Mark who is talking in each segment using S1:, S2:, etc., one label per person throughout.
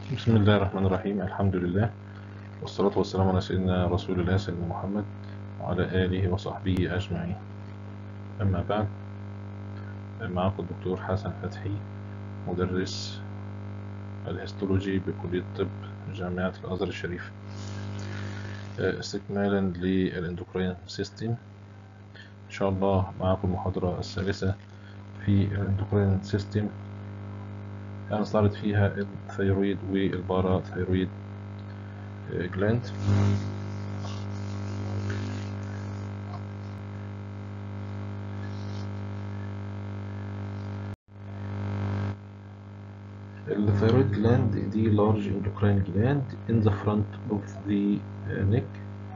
S1: بسم الله الرحمن الرحيم الحمد لله والصلاة والسلام على سيدنا رسول الله سيدنا محمد وعلى آله وصحبه أجمعين أما بعد معكم الدكتور حسن فتحي مدرس الهيستولوجي بكلية الطب جامعة الأزهر الشريف استكمالا للإندوكرين سيستم إن شاء الله معكم المحاضرة الثالثة في الإندوكرين سيستم هنستعرض فيها الثيرويد والبارا ثيرويد جلاند الثيرويد gland دي large endocrine gland in the front of the neck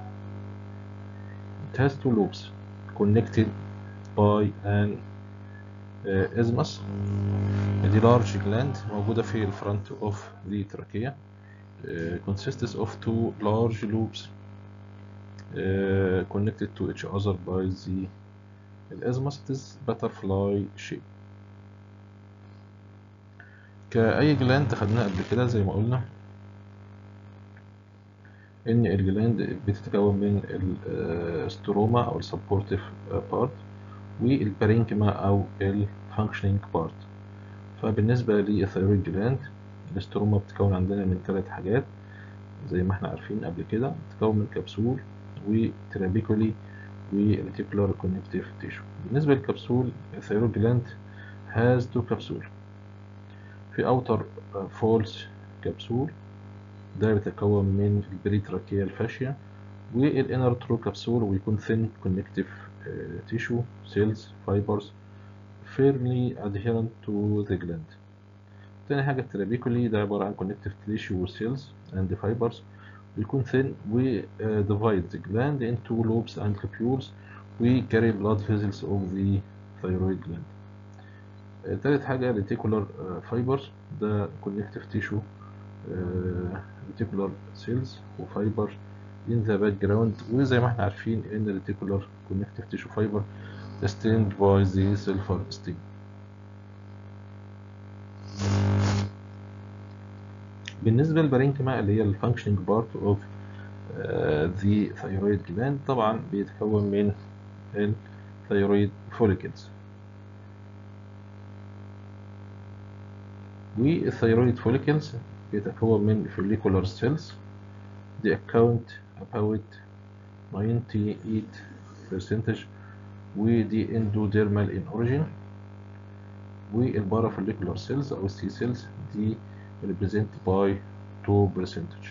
S1: it has two lobes connected by an uh, isthmus دي large gland موجودة في الفرونت of the trachea uh, consists of two large lobes uh, connected to each other by the الاسمس it is butterfly shape كأي جلاند خدناها قبل كده زي ما قلنا إن الجلاند بتتكون من الستروما أو السبورتيف بارت والبارينكما أو الفانكشنينج بارت فبالنسبة للثيرويد جلاند الاستروما بتتكون عندنا من ثلاث حاجات زي ما احنا عارفين قبل كده بتتكون من كبسول وترابيكولي وريتيكولار كونكتيف تيشو بالنسبة للكبسول الثيرويد جلاند has two capsule في اوتر فولس كبسول ده بيتكون من البريتراكيال فاشيا والانر ترو كبسول ويكون ثين كونكتيف تيشو سيلز فايبرز firmly adherent to the gland تاني حاجة الترابيكولي ده عبارة عن connective tissue cells and fibers بيكون thin و uh, divide the gland into lobes and lobules we carry blood vessels of the thyroid gland uh, تالت حاجة reticular uh, fibers ده connective tissue uh, reticular cells و fibers in the background وزي ما احنا عارفين ان reticular connective tissue fiber stained by the sulfur stain بالنسبة للبارينكما اللي هي الفانكشنينج بارت اوف the thyroid gland طبعا بيتكون من الثيرويد follicles والثيرويد follicles بيتكون من follicular cells they account about 98% ودي اندوديرمال ان اوريجين والبارافوليكولار سيلز او السي سيلز دي ريبريزنت باي 2 برسنتج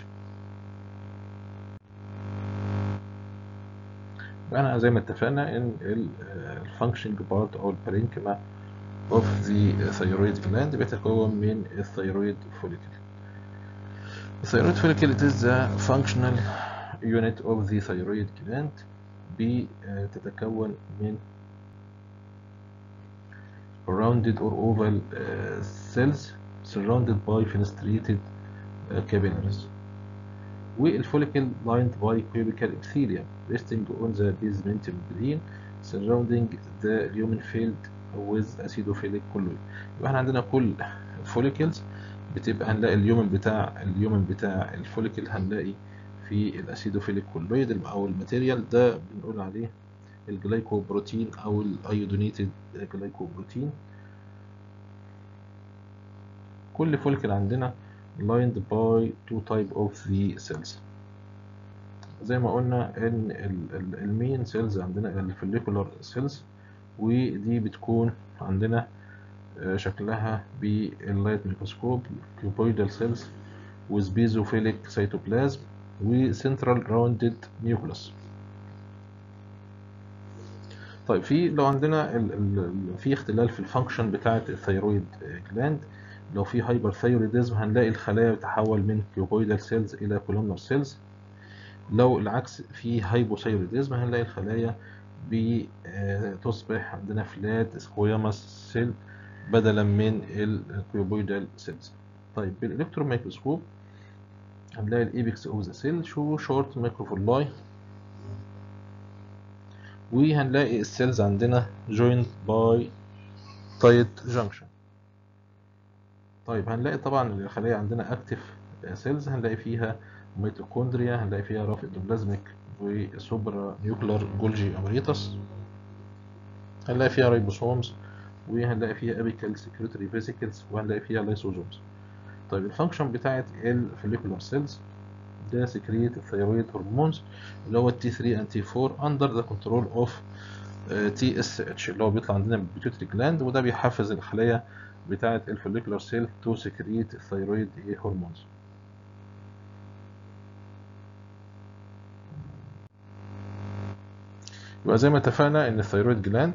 S1: انا زي ما اتفقنا ان الفانكشنج بارت او البارينكما اوف ذا ثيرويد جلاند بيتكون من الثيرويد فوليكل الثيرويد فوليكل it is the functional unit of the thyroid gland بتتكون من rounded or oval uh, cells surrounded by fenestrated uh, capillaries والfollicle lined by cubical epithelium resting on the basement membrane surrounding the lumen filled with acidophilic colloid يبقى احنا عندنا كل follicles بتبقى هنلاقي اليومن بتاع اليومن بتاع الفوليكل هنلاقي في الاسيدوفيليك كولويد او الماتيريال ده بنقول عليه الجلايكوبروتين او الايودونيتد جلايكوبروتين كل فولكل عندنا lined by two type of the cells زي ما قلنا ان المين سيلز عندنا الفوليكولار سيلز ودي بتكون عندنا شكلها باللايت ميكروسكوب كيوبويدال سيلز with basophilic cytoplasm وسنترال راوندد نيوكلس طيب في لو عندنا ال ال في اختلال في الفانكشن بتاعه الثيرويد جلاند لو في هايبر ثيرويدزم هنلاقي الخلايا بتتحول من كيوبويدال سيلز الى كولومنر سيلز لو العكس في هايبوثيرويدزم هنلاقي الخلايا بتصبح عندنا فلات سكوياماس سيل بدلا من الكيوبويدال سيلز طيب بالالكترون ميكروسكوب هنلاقي الايبكس اوف ذا سيل شو شورت مايكروفولاي وهنلاقي السيلز عندنا joined by tight junction طيب هنلاقي طبعا الخلايا عندنا اكتف سيلز هنلاقي فيها ميتوكوندريا هنلاقي فيها رافع اندوبلازميك وسوبرا نيوكلر جولجي ابريتس هنلاقي فيها ريبوسومز وهنلاقي فيها ابيكال سكريتوري فيسيكلز وهنلاقي فيها لايسوزومز طيب الفانكشن بتاعت الفوليكولار سيلز ده سكريت الثيرويد هرمونز اللي هو التي 3 and تي 4 اندر ذا كنترول اوف تي اس اتش اللي هو بيطلع عندنا من البيتيوتري جلاند وده بيحفز الخلايا بتاعه الفوليكولار سيل تو سكريت الثيرويد هرمونز يبقى زي ما اتفقنا ان الثيرويد جلاند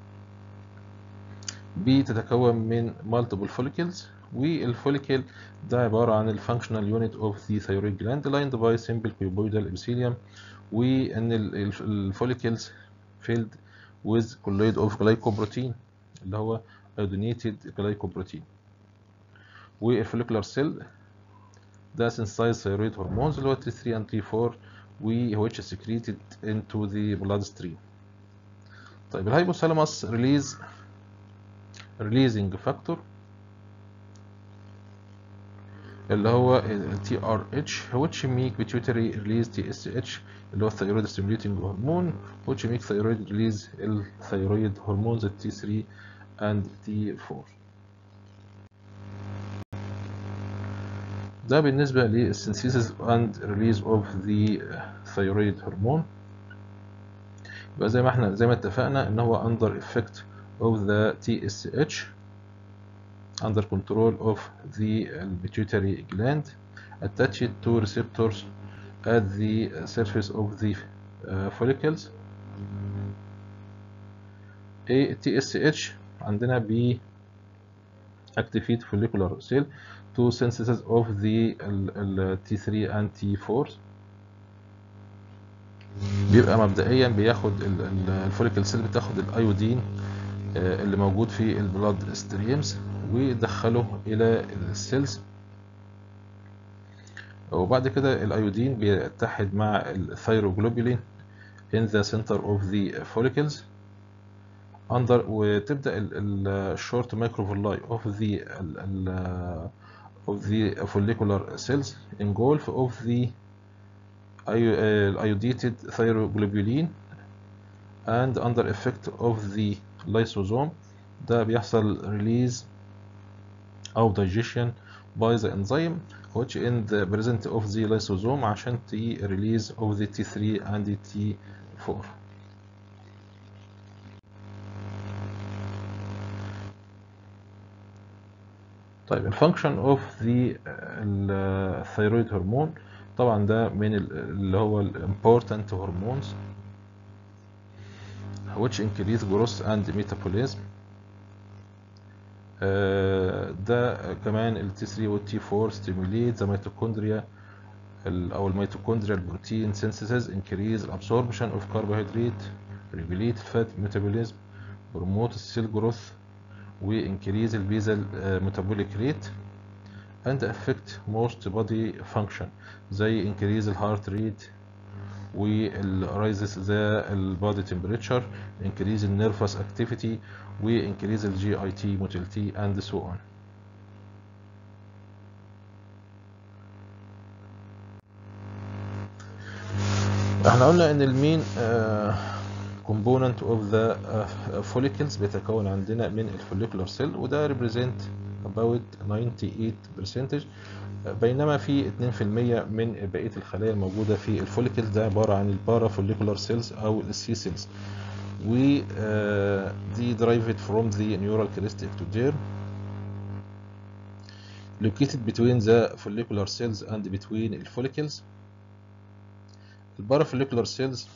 S1: بتتكون من multiple follicles والفوليكل ده عبارة عن الفانكشنال يونت اوف ذا ثيرويد جلاند lined by simple cuboidal epithelium وان الفوليكلز filled with colloid of glycoprotein اللي هو iodinated glycoprotein والفوليكولار سيل ده synthesized thyroid hormones اللي هو T3 and T4 و which is secreted into the bloodstream طيب الهايبوثالاموس ريليز releasing factor اللي هو ال TRH which make pituitary release TSH اللي هو thyroid stimulating hormone which make thyroid release الثيرويد هرمونز T3 and T4 ده بالنسبة للسynthesis and release of the thyroid hormone يبقى زي ما احنا زي ما اتفقنا ان هو under effect of the TSH under control of the pituitary gland attached to receptors at the surface of the uh, follicles A TSH عندنا بي activate follicular cell to synthesis of the ال T3 and T4 بيبقى مبدئيا بياخد الفوليكل سيل بتاخد الايودين اللي موجود في البلاد ستريمز ويدخله الى السيلز وبعد كده الايودين بيتحد مع الثيروجلوبولين in the center of the follicles under وتبدا الشورت مايكروفيلاي of the of the follicular cells engulf of the iodidated thyroglobulin and under effect of the lysosome ده بيحصل release أو digestion by the enzyme which in the present of the lysosome عشان ت release of the T3 and the T4 طيب الفانكشن اوف ذا الثيرويد هرمون طبعا ده من اللي هو الامبورتنت هرمونز which increase growth and metabolism ده كمان ال T3 وال T4 stimulate the mitochondria او الميتوكوندريال بروتين synthesis increase absorption of carbohydrate regulate fat metabolism promote cell growth و increase ال basal metabolic rate and affect most body function زي increase ال heart rate وال rises the body temperature increase ال nervous activity و increase ال GIT motility and so on احنا قلنا ان المين component of the follicles بيتكون عندنا من الفوليكولار سيل وده represent about 98% بينما في 2% من بقية الخلايا الموجودة في الفوليكل ده عبارة عن البارا فوليكولار سيلز أو السي سيلز و دي derived from the neural crest ectoderm located between the follicular cells and between the follicles البارا follicular cells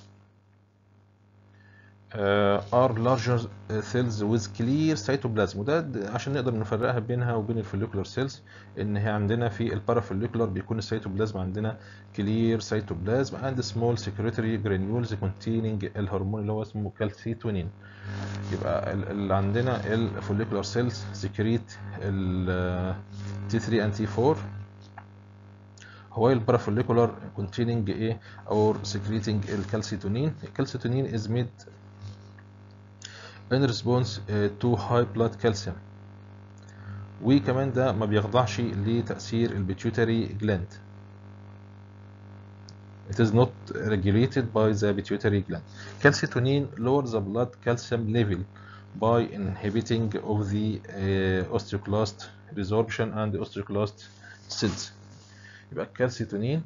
S1: uh, are larger cells with clear cytoplasm وده عشان نقدر نفرقها بينها وبين الفوليكولار سيلز ان هي عندنا في البارافوليكولار بيكون السيتوبلازم عندنا clear cytoplasm and small secretory granules containing الهرمون اللي هو اسمه كالسيتونين يبقى اللي عندنا الفوليكولار سيلز سكريت ال T3 and T4 هو البارافوليكولار containing ايه or secreting الكالسيتونين الكالسيتونين is made in response uh, to high blood calcium وكمان ده ما بيخضعش لتأثير البيتيوتري جلاند It is not regulated by the pituitary gland. Calcitonin lowers the blood calcium level by inhibiting of the uh, osteoclast resorption and osteoclast cells. يبقى الكالسيتونين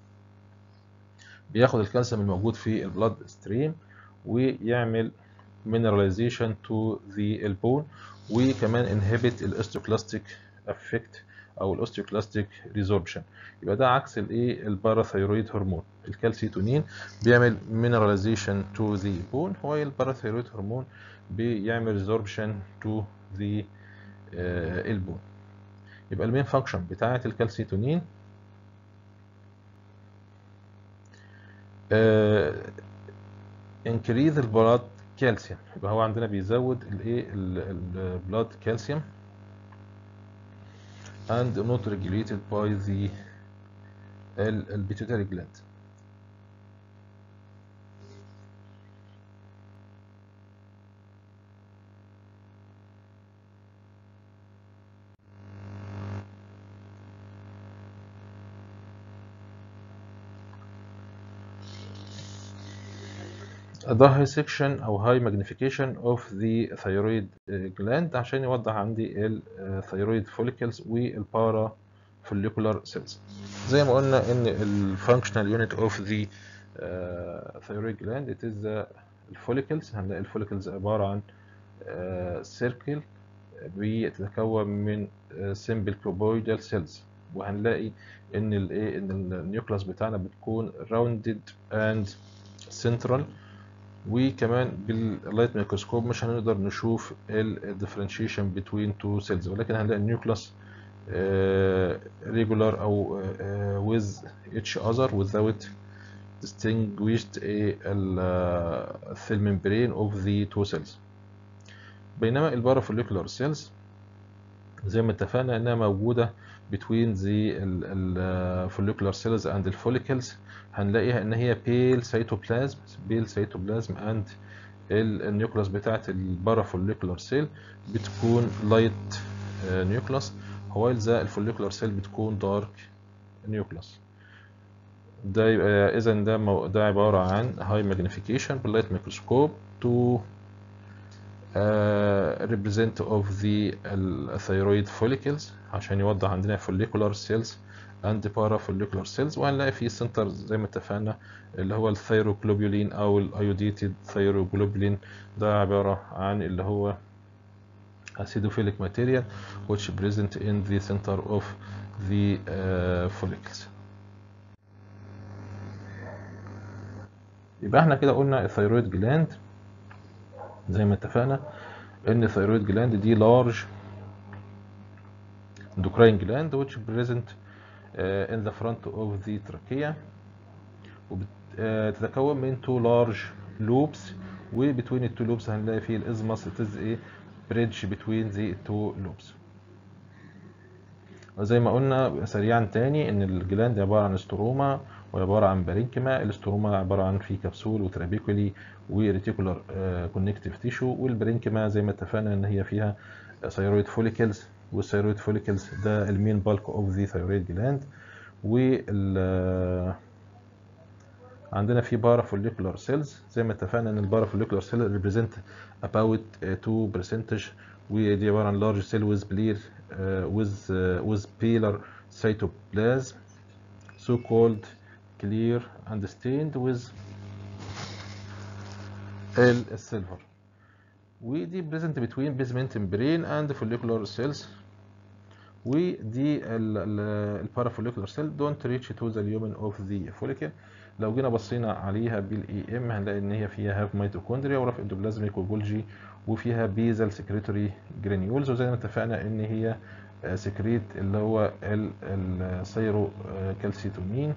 S1: بياخد الكالسيوم الموجود في البلاد ستريم ويعمل mineralization to the البون وكمان inhibit الاوستيوكلاستيك افكت او الاوستيوكلاستيك ريزوربشن يبقى ده عكس الايه الباراثايرويد هرمون الكالسيتونين بيعمل mineralization to the bone هو الباراثايرويد هرمون بيعمل ريزوربشن to the البون يبقى المين فانكشن بتاعه الكالسيتونين increase البلاد كالسيوم يبقى هو عندنا بيزود الايه البلاد كالسيوم and not regulated by the البيتيوتري gland ده هاي سيكشن او هاي ماجنيفيكيشن اوف ذا ثايرويد جلاند عشان يوضح عندي الثايرويد فوليكلز والبارا فوليكولار سيلز زي ما قلنا ان الفانكشنال يونت اوف ذا ثايرويد جلاند ات از الفوليكلز هنلاقي الفوليكلز عباره عن سيركل بتتكون من سمبل كوبويدال سيلز وهنلاقي ان الايه ان النيوكلاس بتاعنا بتكون راوندد اند سنترال وكمان باللايت ميكروسكوب مش هنقدر نشوف الديفرنشيشن بين تو سيلز ولكن هنلاقي النيوكلاس ريجولار او with each other without distinguished cell membrane of the two cells بينما البارافوليكولار سيلز زي ما اتفقنا انها موجوده between the follicular cells and the follicles هنلاقيها ان هي بيل سيتوبلازم بيل سيتوبلازم اند النيوكلاس بتاعت البارافوليكولار سيل بتكون لايت نيوكلاس while ذا الفوليكولار سيل بتكون دارك نيوكلاس ده يبقى اذا ده مو... ده عباره عن هاي ماجنيفيكيشن باللايت ميكروسكوب تو represent of the thyroid follicles عشان يوضح عندنا follicular cells and parafollicular cells وهنلاقي في سنتر زي ما اتفقنا اللي هو الثيروجلوبولين او الايوديتد ثيروجلوبولين ده عبارة عن اللي هو acidophilic material which present in the center of the uh, follicles يبقى احنا كده قلنا الثيرويد جلاند زي ما اتفقنا ان الثيرويد جلاند دي large endocrine gland which present uh, in the front of the trachea وتتكون من two large loops وبتوين التو loops هنلاقي فيه الازمس it is a bridge between the two loops وزي ما قلنا سريعا تاني ان الجلاند عبارة عن استروما وعبارة عن بارينكما الاستروما عبارة عن في كبسول وترابيكولي وريتيكولار كونكتيف تيشو والبارينكما زي ما اتفقنا ان هي فيها ثيرويد فوليكلز والثيرويد فوليكلز ده المين بالك اوف ذا ثيرويد جلاند وال عندنا في بارا فوليكولار سيلز زي ما اتفقنا ان البارا فوليكولار سيل ريبريزنت about 2% ودي عباره عن لارج سيل ويز بلير with with paler cytoplasm so called clear and stained with السيلفر ودي present between basement membrane and follicular cells ودي البارافوليكولار سيل دونت ريتش تو ذا اليومن اوف ذا فوليكل لو جينا بصينا عليها بالاي ام هنلاقي ان هي فيها هاف ميتوكوندريا ورف اندوبلازميك وجولجي وفيها بيزل سكريتوري جرانيولز وزي ما اتفقنا ان هي سكريت اللي هو السيرو كالسيتونين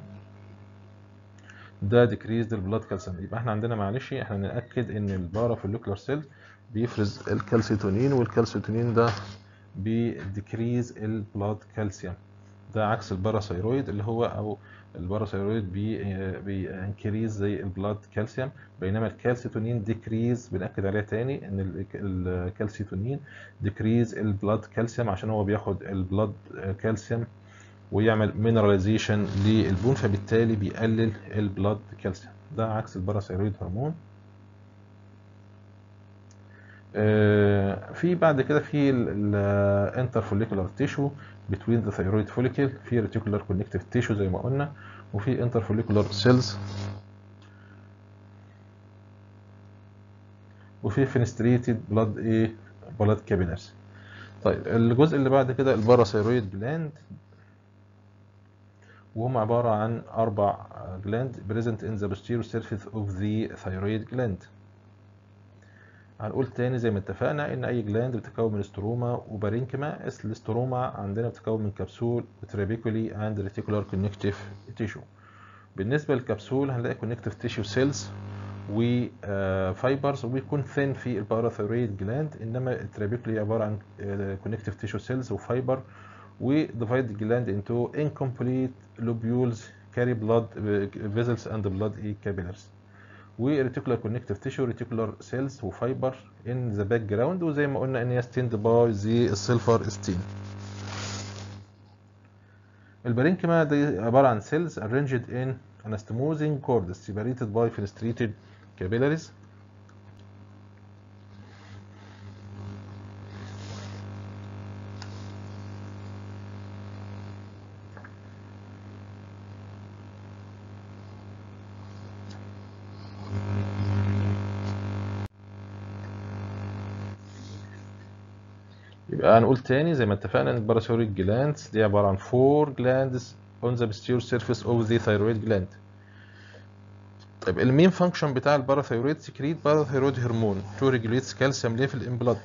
S1: ده ديكريز البلاد كالسيوم يبقى احنا عندنا معلش احنا ناكد ان البارافوليكولار سيل بيفرز الكالسيتونين والكالسيتونين ده بيديكريز البلاد كالسيوم ده عكس الباراثايرويد اللي هو او الباراثايرويد بي بينكريز زي البلاد كالسيوم بينما الكالسيتونين ديكريز بنأكد عليها تاني ان ال- الكالسيتونين ديكريز البلاد كالسيوم عشان هو بياخد البلاد كالسيوم ويعمل مينراليزيشن للبون فبالتالي بيقلل البلاد كالسيوم ده عكس الباراثايرويد هرمون آه، في بعد كده في الانترفوليكولار تيشو بتوين ذا ثايرويد فوليكل في ريتيكولار كونكتيف تيشو زي ما قلنا وفي انترفوليكولار سيلز وفي فينستريتد بلاد ايه بلاد كابيلارز طيب الجزء اللي بعد كده الباراثايرويد جلاند وهم عبارة عن أربع جلاند present in the posterior surface of the thyroid gland هنقول تاني زي ما اتفقنا ان اي جلاند بتتكون من استروما وبارينكما الاستروما عندنا بتتكون من كبسول وترابيكولي اند ريتيكولار كونكتيف تيشو بالنسبه للكبسول هنلاقي كونكتيف تيشو سيلز وفايبرز وبيكون ثين في الباراثايرويد جلاند انما الترابيكولي عباره عن كونكتيف تيشو سيلز وفايبر وديفايد الجلاند into incomplete lobules carry blood vessels and blood capillaries وريتيكولار كونكتيف تيشو ريتيكولار سيلز وفايبر ان ذا باك جراوند وزي ما قلنا ان هي ستيند باي زي السيلفر ستين البارينكما دي عباره عن سيلز arranged in anastomosing cords separated by fenestrated capillaries يبقى هنقول تاني زي ما اتفقنا ان الباراثايرويد جلاندز دي عباره عن فور جلاندز on the posterior surface of the thyroid gland طيب المين فانكشن بتاع الباراثايرويد سكريت باراثايرويد هرمون تو ريجوليتس كالسيوم ليفل ان بلاد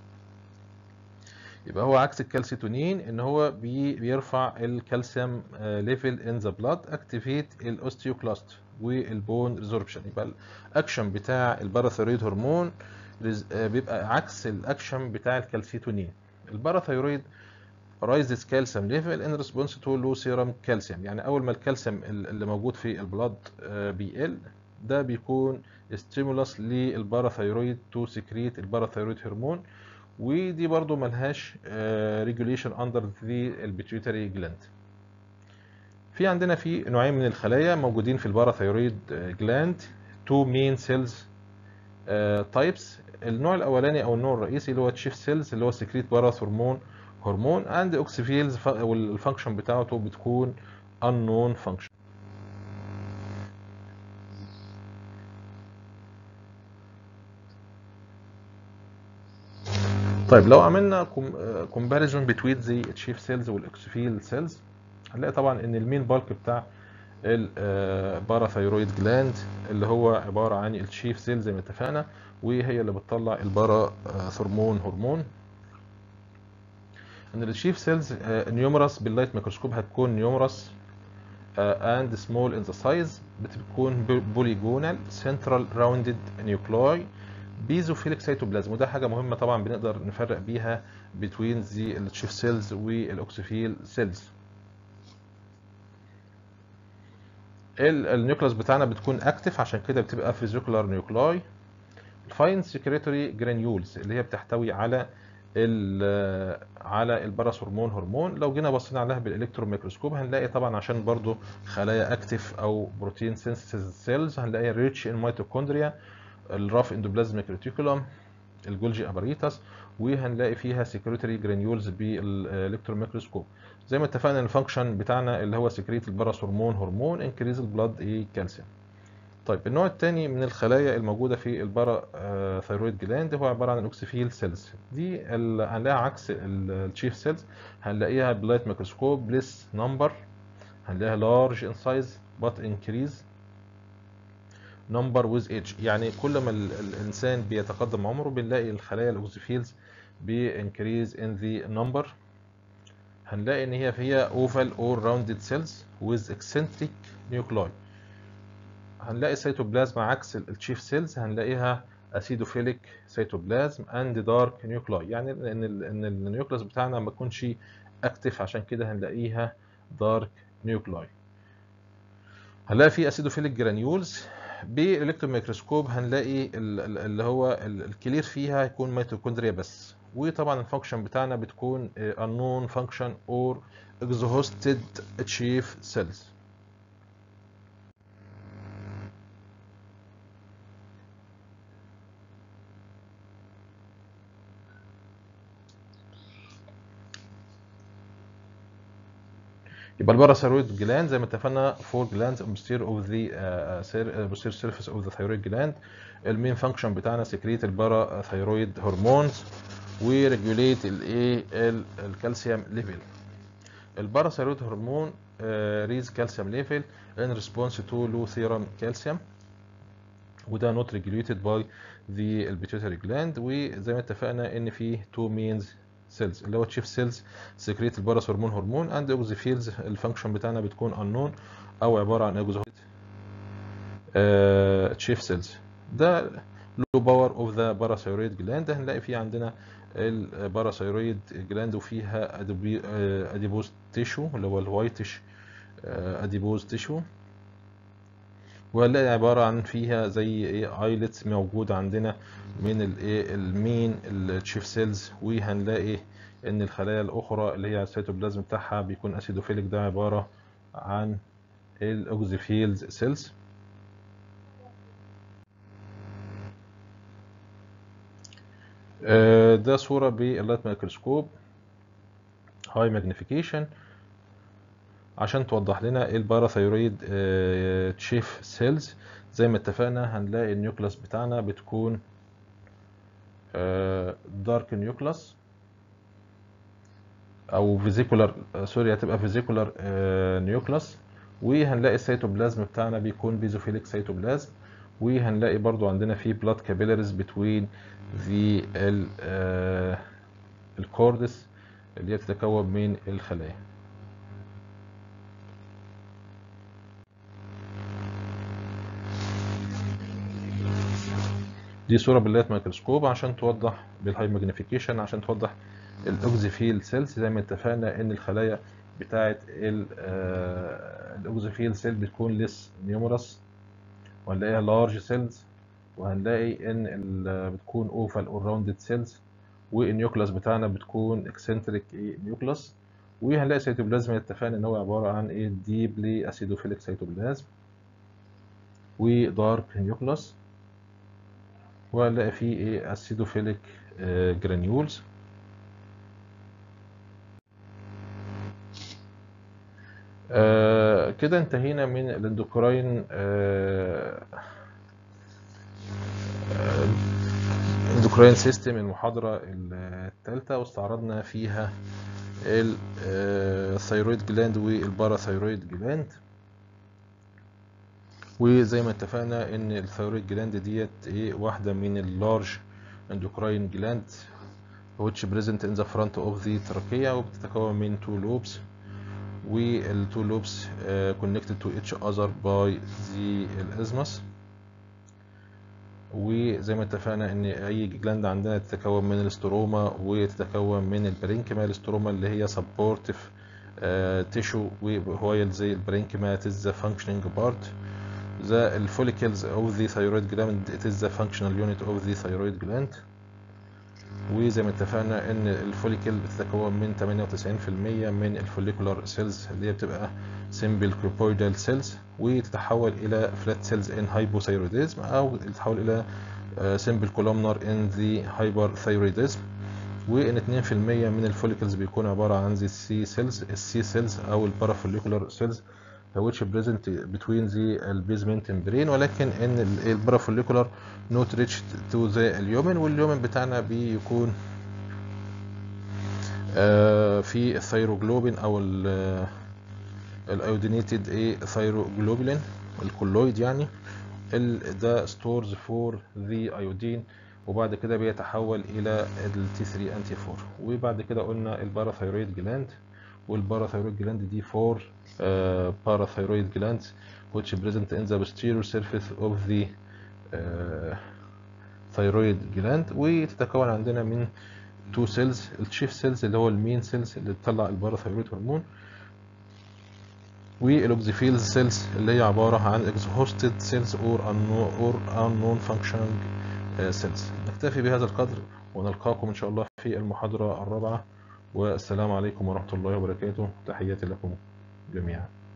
S1: يبقى هو عكس الكالسيتونين ان هو بي بيرفع الكالسيوم ليفل ان ذا بلاد اكتيفيت الاوستيوكلاست والبون ريزوربشن يبقى الاكشن بتاع الباراثايرويد هرمون بيبقى عكس الاكشن بتاع الكالسيتونين الباراثايرويد رايزز كالسيوم ليفل ان ريسبونس تو لو سيرم كالسيوم يعني اول ما الكالسيوم اللي موجود في البلاد بيقل ده بيكون ستيمولس للباراثايرويد تو سكريت الباراثايرويد هرمون ودي برضو ملهاش ريجوليشن اندر ذا البيتيوتري جلاند في عندنا في نوعين من الخلايا موجودين في الباراثايرويد جلاند تو مين سيلز تايبس النوع الاولاني او النوع الرئيسي اللي هو تشيف سيلز اللي هو سكريت باراث هرمون هرمون اند اوكسيفيلز والفانكشن بتاعته بتكون unknown function طيب لو عملنا كومباريزون بتوين زي التشيف سيلز والاكسفيل سيلز هنلاقي طبعا ان المين بالك بتاع الباراثايرويد جلاند اللي هو عباره عن التشيف سيل زي ما اتفقنا وهي اللي بتطلع البارا ثرمون هرمون ان التشيف سيلز نيومرس باللايت ميكروسكوب هتكون نيومرس اند سمول ان ذا سايز بتكون بوليجونال سنترال راوندد نيوكلاي بيزوفيليك سيتوبلازم وده حاجه مهمه طبعا بنقدر نفرق بيها بين زي التشيف سيلز والاوكسيفيل سيلز النيوكلاس بتاعنا بتكون اكتف عشان كده بتبقى فيزيكولار نيوكلاي الفاين سكريتوري جرانيولز اللي هي بتحتوي على ال على الباراث هرمون هرمون لو جينا بصينا عليها بالالكترون ميكروسكوب هنلاقي طبعا عشان برضو خلايا اكتف او بروتين سينثيسيس سيلز هنلاقيها ريتش ان ميتوكوندريا الراف اندوبلازميك ريتيكولوم الجولجي اباريتاس وهنلاقي فيها سكريتوري جرانيولز بالالكترون ميكروسكوب زي ما اتفقنا الفانكشن بتاعنا اللي هو سكريت الباراث هرمون هرمون انكريز البلاد ايه كالسيوم طيب النوع الثاني من الخلايا الموجوده في البارا ثايرويد جلاند هو عباره عن الاوكسيفيل سيلز دي هنلاقيها عكس التشيف سيلز هنلاقيها بلايت ميكروسكوب ليس نمبر هنلاقيها لارج ان سايز بات انكريز نمبر ويز ايج يعني كل ما الانسان بيتقدم عمره بنلاقي الخلايا الاوكسيفيلز بانكريز ان ذا نمبر هنلاقي ان هي فيها اوفال اور راوندد سيلز ويز اكسنتريك نيوكلاي هنلاقي السيتوبلازم عكس التشيف سيلز هنلاقيها اسيدوفيليك سيتوبلازم اند دارك نيوكلاي يعني ان ان النيوكلاس بتاعنا ما تكونش اكتف عشان كده هنلاقيها دارك نيوكلاي هنلاقي في اسيدوفيليك جرانيولز بالالكترون ميكروسكوب هنلاقي ال- ال- اللي هو ال- الكلير فيها هيكون ميتوكوندريا بس وطبعا الفانكشن بتاعنا بتكون unknown function or exhausted chief cells يبقى الباراثيرويد جلاند زي ما اتفقنا فور جلاندز posterior اوف ذا posterior surface اوف ذا thyroid جلاند المين فانكشن بتاعنا سكريت الباراثيرويد هرمونز وريجوليت الايه الكالسيوم ليفل الباراثيرويد هرمون ريز كالسيوم ليفل ان ريسبونس تو لو ثيرم كالسيوم وده نوت ريجوليتد باي ذا البيتيوتري جلاند وزي ما اتفقنا ان في تو مينز سيلز اللي هو تشيف سيلز سكريت الباراث هرمون هرمون اند اوكزيفيلز الفانكشن بتاعنا بتكون انون او عباره عن اكزوفيت تشيف سيلز ده لو باور اوف ذا باراثيرويد جلاند هنلاقي فيه عندنا الباراثيرويد جلاند وفيها اديبوز تيشو اللي هو الوايتش اديبوز تيشو وهنلاقي عبارة عن فيها زي ايه ايلتس موجود عندنا من الايه المين التشيف سيلز وهنلاقي ان الخلايا الاخرى اللي هي السيتوبلازم بتاعها بيكون اسيدوفيليك ده عبارة عن الاوكزيفيلز سيلز ده صورة باللايت مايكروسكوب هاي ماجنيفيكيشن عشان توضح لنا ايه الباراثيرويد تشيف سيلز زي ما اتفقنا هنلاقي النيوكلاس بتاعنا بتكون دارك نيوكلاس او فيزيكولار سوري هتبقى فيزيكولار نيوكلاس وهنلاقي السيتوبلازم بتاعنا بيكون بيزوفيليك سيتوبلازم وهنلاقي برضو عندنا في بلاد كابيلاريز بتوين ذي الكوردس اللي هي تتكون من الخلايا دي صورة باللايت مايكروسكوب عشان توضح بالهاي ماجنيفيكيشن عشان توضح الاوكزيفيل سيلز زي ما اتفقنا ان الخلايا بتاعه الاوكزيفيل سيل بتكون ليس نيومرس وهنلاقيها لارج سيلز وهنلاقي ان بتكون اوفال اور راوندد سيلز والنيوكلاس بتاعنا بتكون اكسنتريك نيوكلاس وهنلاقي سيتوبلازم اتفقنا ان هو عباره عن ايه ديبلي اسيدوفيليك سيتوبلازم ودارك نيوكلاس وهنلاقي فيه ايه اسيدوفيليك جرانيولز آه كده انتهينا من الاندوكراين آه اندوكراين سيستم المحاضرة الثالثة واستعرضنا فيها الثيرويد جلاند والباراثيرويد جلاند وزي ما اتفقنا ان الثيرويد جلاند ديت ايه واحدة من اللارج اندوكراين جلاند which present in the front of the trachea وبتتكون من two lobes والتو lobes uh, connected to each other by the الازمس وزي ما اتفقنا ان اي جلاند عندنا تتكون من الاستروما وتتكون من البرينكما الاستروما اللي هي سبورتيف تيشو وهو زي البرينكما it is the functioning part the follicles of the thyroid gland it is the functional unit of the thyroid gland وزي ما اتفقنا ان الفوليكل بتتكون من 98% من الفوليكولار سيلز اللي هي بتبقى سيمبل كروبويدال سيلز وتتحول الى فلات سيلز ان هايبوثايروديزم او تتحول الى سيمبل كولومنر ان ذا هايبرثايروديزم وان 2% من الفوليكلز بيكون عباره عن ذا سي سيلز السي سيلز او البارافوليكولار سيلز which present between the basement membrane ولكن ان البارافوليكولار not reached to the اليومن واليومن بتاعنا بيكون في الثيروجلوبين او الايودينيتد ايه ثيروجلوبولين الكولويد يعني ده ستورز فور ذا ايودين وبعد كده بيتحول الى التي 3 انتي 4 وبعد كده قلنا الباراثيرويد جلاند والباراثيرويد جلاند دي فور باراثيرويد glands which present in the posterior surface of the uh, thyroid gland وتتكون عندنا من تو سيلز الشيف سيلز اللي هو المين سيلز اللي بتطلع الباراثيرويد هرمون والاوكزيفيل سيلز اللي هي عباره عن exhausted cells or unknown or unknown functioning cells نكتفي بهذا القدر ونلقاكم ان شاء الله في المحاضره الرابعه والسلام عليكم ورحمه الله وبركاته تحياتي لكم جميعا